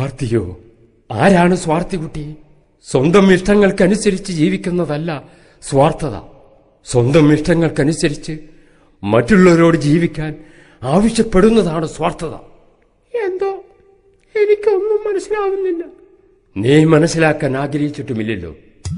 സ്വാർത്ഥിയോ ആരാണ് സ്വാർത്ഥികുട്ടി സ്വന്തം ഇഷ്ടങ്ങൾക്കനുസരിച്ച് ജീവിക്കുന്നതല്ല സ്വാർത്ഥത സ്വന്തം ഇഷ്ടങ്ങൾക്കനുസരിച്ച് മറ്റുള്ളവരോട് ജീവിക്കാൻ ആവശ്യപ്പെടുന്നതാണ് സ്വാർത്ഥത എന്തോ എനിക്കൊന്നും മനസ്സിലാവുന്നില്ല നീ മനസ്സിലാക്കാൻ ആഗ്രഹിച്ചിട്ടുമില്ലല്ലോ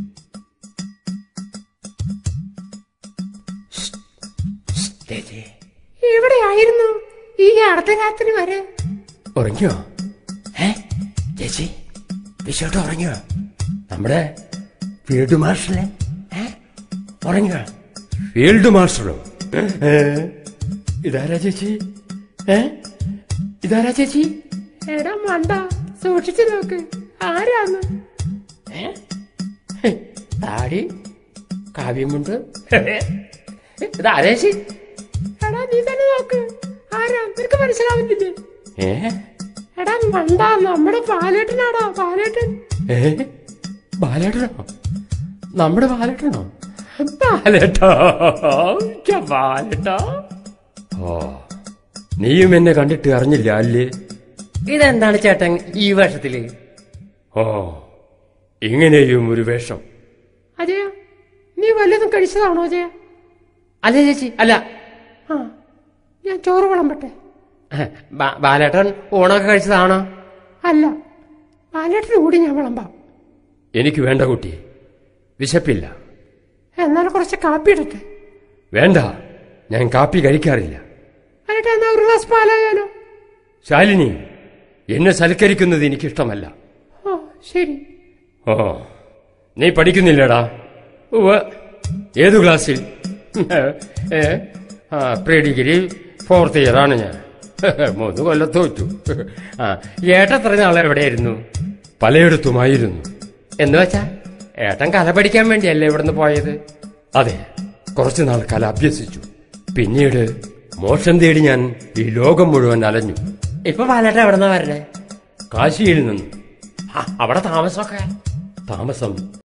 ശ്ശ്, ശ്ശ്, ചേച്ചി, എവിടെയായിരുന്നു ഈ അർദ്ധരാത്രി വരെ ഉറങ്ങിയോ ഏ ചേച്ചി വിശോട്ട് ഉറങ്ങിയോ നമ്മുടെ ഫീൽഡ് മാർഷലെ ഏ ഉറങ്ങിയോ ഫീൽഡ് മാർഷലോ ഏ? ഇതാരാ ചേച്ചി ഏ ഇതാരാ ചേച്ചി എടാ മണ്ട സൂക്ഷിച്ചു നോക്ക് ആരാന്ന് ഏ? ഹെ, താടി കാവ്യമുണ്ട് ഇതാരാ ചേച്ചി എടാ നീ തന്നെ നോക്ക് ആരാ നിനക്ക് മനസ്സിലാവുന്നില്ലേ ഏ എടാ മണ്ട നമ്മുടെ പാലേട്ടനാടാ പാലേട്ടൻ ഏ ബാലേട്ടനോ നമ്മുടെ ബാലേട്ടനോ ബാലേട്ടോ ഛെ, ബാലേട്ടാ ഓ നീയും എന്നെ കണ്ടിട്ട് അറിഞ്ഞില്ല അല്ലേ ഇതെന്താണ് ചേട്ടൻ ഈ വേഷത്തില് ഓ ഇങ്ങനെയും ഒരു വേഷം അജയ നീ വല്ലതും കഴിച്ചതാണോ അജയ അല്ല ചേച്ചി അല്ല ആ ഞാൻ ചോറ് വിളമ്പട്ടെ ബാ- ബാലേട്ടൻ ഊണൊക്കെ കഴിച്ചതാണോ അല്ല പാലേട്ടന് കൂടി ഞാൻ വിളമ്പാം എനിക്ക് വേണ്ട കുട്ടി വിശപ്പില്ല എന്നാൽ കുറച്ച് കാപ്പി ഇടട്ടെ വേണ്ട ഞാൻ കാപ്പി കഴിക്കാറില്ല എന്നിട്ട് എന്നാ ഒരു ഗ്ലാസ് പാലായാലോ ശാലിനി എന്നെ സൽക്കരിക്കുന്നത് എനിക്കിഷ്ടമല്ല ഓ ശരി ഓ നീ പഠിക്കുന്നില്ലടാ ഉവ്വ് ഏതു ക്ലാസ്സിൽ ഏ ആ പ്രീ ഡിഗ്രി ഫോർത്ത് ഇയർ ആണ് ഞാൻ മൂന്ന് കൊല്ലം തോറ്റു ആ ഏട്ടത്ര നാളെ എവിടെയായിരുന്നു പലയിടത്തുമായിരുന്നു എന്ന് വെച്ചാ ഏട്ടൻ കല പഠിക്കാൻ വേണ്ടിയല്ലേ ഇവിടുന്ന് പോയത് അതെ കുറച്ചു നാൾ കല അഭ്യസിച്ചു പിന്നീട് മോക്ഷം തേടി ഞാൻ ഈ ലോകം മുഴുവൻ അലഞ്ഞു ഇപ്പൊ പാലേട്ട എവിടെന്നാ വരണേ കാശിയിൽ നിന്ന് ആ, അവിടെ താമസമൊക്കെ താമസം